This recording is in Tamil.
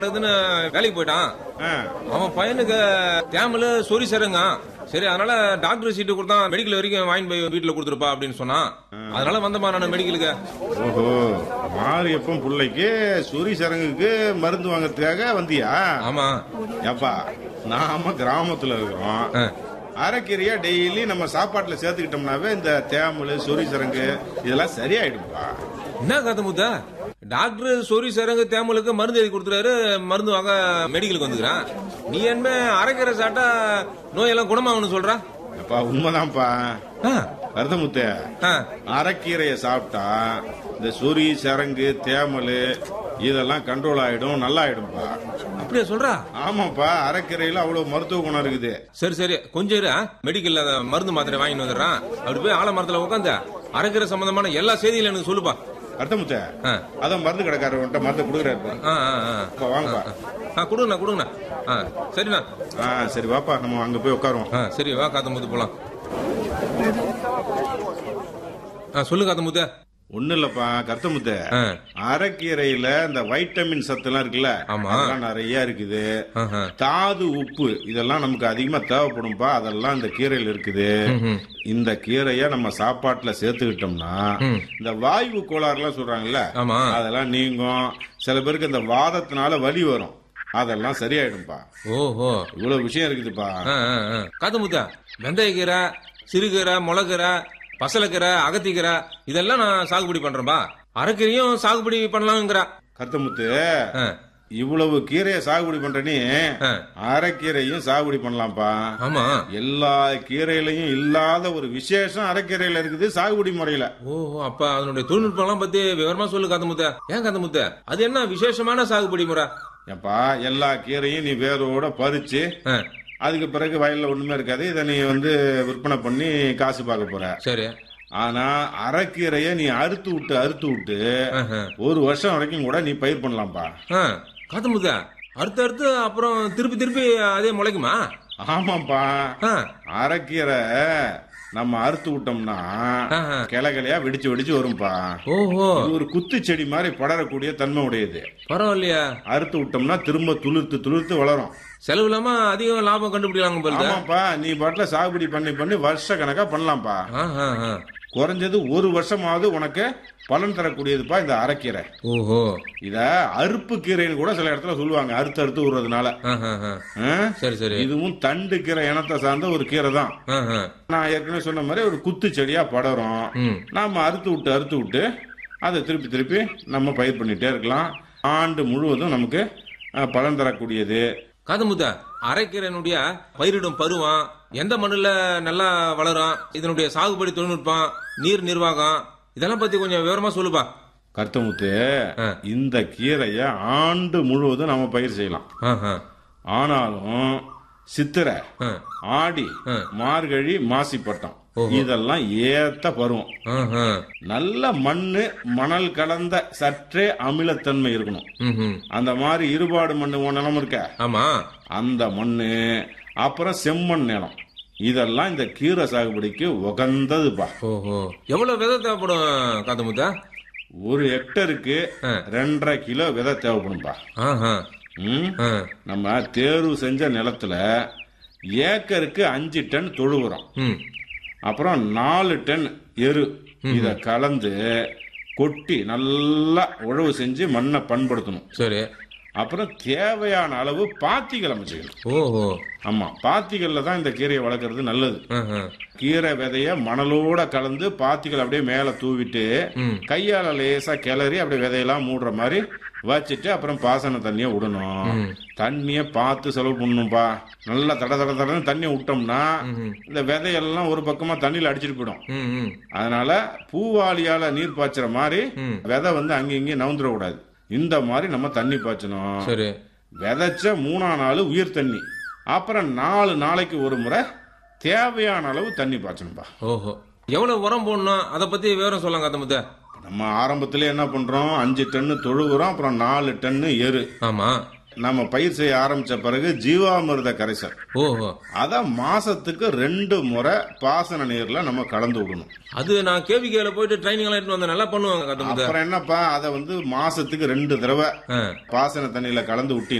இதுன்னு வேலைக்கு போயிட்டான் ஆ, அவன் பையனுக்கு தேமல சொறி சரங்க சரி அதனால டாக்டர் சீட்டு கொடுத்தா மெடிக்கல் வரைக்கும் வாங்கி போய் வீட்டுல கொடுத்துருப்பா அப்படின்னு சொன்னான் அதனால வந்தமா நான் மெடிக்கலுக்கு ஓஹோ மாரியப்பன் பிள்ளைக்கு சுரி சரங்குக்கு மருந்து வாங்கறதுக்காக வந்தியா ஆமா ஏப்பா நாம கிராமத்துல இருக்கிறோம் ஆ. அரைக்கீரையா டெய்லி நம்ம சாப்பாட்டுல சேர்த்துக்கிட்டோம்னாவே இந்த தேமல் சொறி சரங்கு இதெல்லாம் சரியாயிடும்பா என்ன கதை முத்த டாக்டர் சொறி சரங்கு தேமலுக்கு மருந்து எழுதி கொடுத்துறாரு மருந்து வாங்க மெடிக்கலுக்கு வந்துக்கிறான் நீ என்ன அரைக்கிற சாட்டா நோயெல்லாம் குணமாகணும்னு சொல்ற அப்பா உண்மைதான்ப்பா ஆ, கருதமுத்த ஆ, அரைக்கீரையை சாப்பிட்டா இந்த சொறி சரங்கு தேமல் இதெல்லாம் கண்ட்ரோல் ஆயிடும் நல்லா ஆயிடும்பா அப்படியா சொல்றா ஆமாப்பா அரைக்கீரையில அவ்வளவு மருத்துவ குணம் இருக்குது சரி சரி கொஞ்சம் இரு மெடிக்கல்ல அந்த மருந்து மாத்திரை வாங்கிட்டு வந்துடுறான் அப்படி போய் ஆலமரத்துல உட்காந்து அரைக்கிற சம்பந்தமான எல்லா செய்திகளும் எனக்கு சொல்லுப்பா அர்த்தமுத்த ஆ. அதான் மருந்து கடைக்காரவன்ட்ட மருந்து கொடுக்குறாரு ஆ, ஆ, ஆ. அப்பா, வாங்கப்பா ஆ கொடுங்கண்ணா கொடுங்கண்ணா ஆ சரிண்ணா ஆ சரி வாப்பா நம்ம அங்க போய் உட்காருவோம் ஆ சரி வா காத்தமுத்து போலாம் ஆ சொல்லு காத்தமுத்து ஒண்ணு இல்லப்பா கருத்தமுத்த ஆ அரைக்கீரையில இந்த வைட்டமின் சத்து எல்லாம் இருக்குல்ல ஆமா. அதெல்லாம் நிறைய இருக்குது ஆஹா. தாது உப்பு இதெல்லாம் நமக்கு அதிகமா தேவைப்படும்பா அதெல்லாம் இந்த கீரையில இருக்குது ம்ஹும். இந்த கீரைய நம்ம சாப்பாட்டுல சேர்த்துக்கிட்டோம்னா ம். இந்த வாயு கோளாறுலாம் சொல்றாங்கல்ல ஆமா அதெல்லாம் நீங்கும் சில பேருக்கு இந்த வாதத்தினால வலி வரும் அதெல்லாம் சரியாயிடும்பா ஓஹோ இவ்வளவு விஷயம் இருக்குதுப்பா ஆ, ஆ, ஆ. காத்தமுத்தா வெந்தயக்கீரை சிறுகீரை முளக்கீரை பசலக்கீரை அகத்திக்கீரை இதெல்லாம் நான் சாகுபடி பண்றேன்பா அரைக்கீரையும் சாகுபடி பண்ணலாம்ங்கிற கருத்தமுத்து ஆ, இவ்வளவு கீரையை சாகுபடி பண்ற நீ ஆ. அரைக்கீரையும் சாகுபடி பண்ணலாம்ப்பா ஆமா எல்லா கீரையிலையும் இல்லாத ஒரு விசேஷம் அரைக்கீரையில இருக்குது சாகுபடி முறையில ஓஹோ அப்ப அதனுடைய தொழில்நுட்பம் எல்லாம் பத்தி விவரமா சொல்லு காத்தமுத்த ஏன் காத்தமுத்த அது என்ன விசேஷமான சாகுபடி முறை ஏப்பா எல்லா கீரையும் நீ வேரோட பறிச்சு ஆ, அதுக்கு பிறகு வயல்ல ஒண்ணுமே இருக்காது இதை நீ வந்து விற்பனை பண்ணி காசு பார்க்க போற சரி ஆனா அரைக்கீரைய நீ அறுத்து விட்டு அறுத்து விட்டு ஆஹா. ஒரு வருஷம் வரைக்கும் கூட நீ பயிர் பண்ணலாம்ப்பா ஆ, காத்தமுத்த அடுத்து அடுத்து அப்புறம் திருப்பி திருப்பி அதே முளைக்குமா ஆமாப்பா ஆ, அரைக்கீரை நம்ம அறுத்து விட்டோம்னா ஆஹா. கிளைகளையா வெடிச்சு வெடிச்சு வரும்பா ஓஹோ இது ஒரு குத்து செடி மாதிரி படரக்கூடிய தன்மை உடையது பரவாயில்லையா அறுத்து விட்டோம்னா திரும்ப துளிர்த்து துளிர்த்து வளரும் செலவு இல்லாம அதிகம் லாபம் கண்டுபிடிக்கலாங்க போல ஆமாப்பா நீ பாட்டுல சாகுபடி பண்ணி பண்ணி வருஷ கணக்கா பண்ணலாம்ப்பா குறைஞ்சது ஒரு வருஷமாவது உனக்கு பலன் தரக்கூடியதுப்பா இந்த அரைக்கீரை ஓஹோ இத அறுப்பு கீரைன்னு கூட சில இடத்துல சொல்லுவாங்க அறுத்து அறுத்து விடுறதுனால ஆஹா, ஆஹா. ஆ? சரி சரி இதுவும் தண்டு கீரை இனத்தை சார்ந்த ஒரு கீரை தான் ஆஹா. நான் ஏற்கனவே சொன்ன மாதிரி ஒரு குத்து செடியா படரும் ம் நாம அறுத்து விட்டு அறுத்து விட்டு அதை திருப்பி திருப்பி நம்ம பயிர் பண்ணிட்டே இருக்கலாம் ஆண்டு முழுவதும் நமக்கு அஹ், பலன் தரக்கூடியது காதமுத்த அரைக்கீரைனுடைய பயிரிடும் பருவம் எந்த மண்ணுல நல்லா வளரும் இதனுடைய சாகுபடி தொழில்நுட்பம் நீர் நிர்வாகம் இதெல்லாம் பத்தி கொஞ்சம் விவரமா சொல்லுப்பா கருத்தமுத்து ஆ. இந்த கீரையை ஆண்டு முழுவதும் நம்ம பயிர் செய்யலாம் ஆஹா. ஆனாலும் சித்திரை ஆ. ஆடி ஆ. மார்கழி மாசிப்பட்டம் இதெல்லாம் ஏத்த பருவம் ஆஹா. நல்ல மண்ணு மணல் கலந்த சற்றே அமிலத்தன்மை இருக்கணும் ம்ஹும். அந்த மாதிரி இருபாடு மண்ணு உன் நிலம் இருக்க ஆமா அந்த மண்ணு அப்புறம் செம்மண் நிலம் இதெல்லாம் இந்த கீரை சாகுபடிக்கு உகந்ததுப்பா ஓஹோ எவ்வளவு விதை தேவைப்படும் காதமுத்த ஒரு ஹெக்டருக்கு ஆ. ரெண்டரை கிலோ விதை தேவைப்படும்பா ஆஹா. ம்? ஆ. நம்ம தேர்வு செஞ்ச நிலத்துல ஏக்கருக்கு அஞ்சு டன் தொழு உரம் ம். அப்புறம் நாலு டன் எரு இத கலந்து கொட்டி நல்லா உழவு செஞ்சு மண்ணை பண்படுத்தணும் சரி அப்புறம் தேவையான அளவு பாத்திகள் அமைச்சுக்கணும் ஓஹோ ஆமா பாத்திகள்ல தான் இந்த கீரையை வளர்க்கறது நல்லது ஆஹா. கீரை விதைய மணலோட கலந்து பாத்திகள் அப்படியே மேல தூவிட்டு ம். கையால லேசா கிளறி அப்படியே விதையெல்லாம் மூடுற மாதிரி வச்சுட்டு அப்புறம் பாசன தண்ணிய விடணும் தண்ணிய பார்த்து செலவு பண்ணணும்பா நல்லா தட தட தடன்னு தண்ணியை விட்டோம்னா இந்த விதையெல்லாம் ஒரு பக்கமா தண்ணியில அடிச்சிட்டு போயிடும் ம், ம். அதனால பூவாளியால நீர் பாய்ச்சுற மாதிரி ம். விதை வந்து அங்கேயும் இங்கேயும் நவுந்துடக்கூடாது இந்த மாதிரி நம்ம தண்ணி பாய்ச்சணும் சரி விதைச்ச மூணா நாள் உயிர் தண்ணி அப்புறம் நாலு நாளைக்கு ஒரு முறை தேவையான அளவு தண்ணி பாய்ச்சணும்பா ஓஹோ எவ்வளவு உரம் போடணும் அதை பத்தி விவரம் சொல்லலாம் காத்தமுத்த நம்ம ஆரம்பத்துல என்ன பண்றோம் அஞ்சு டன்னு தொழு உரம் அப்புறம் நாலு டன்னு எரு ஆமா நம்ம பயிர் செய்ய ஆரம்பிச்ச பிறகு ஜீவாமிர்த கரைசல் ஓஹோ அத மாசத்துக்கு ரெண்டு முறை பாசன நீர்ல நம்ம கலந்து விடணும் அது நான் கேவிகேல போயிட்டு ட்ரைனிங் எல்லாம் எடுத்து வந்தேன் நல்லா பண்ணுவாங்க கத்த அப்புறம் என்னப்பா அதை வந்து மாசத்துக்கு ரெண்டு தடவை ஆ பாசன தண்ணியில கலந்து விட்டி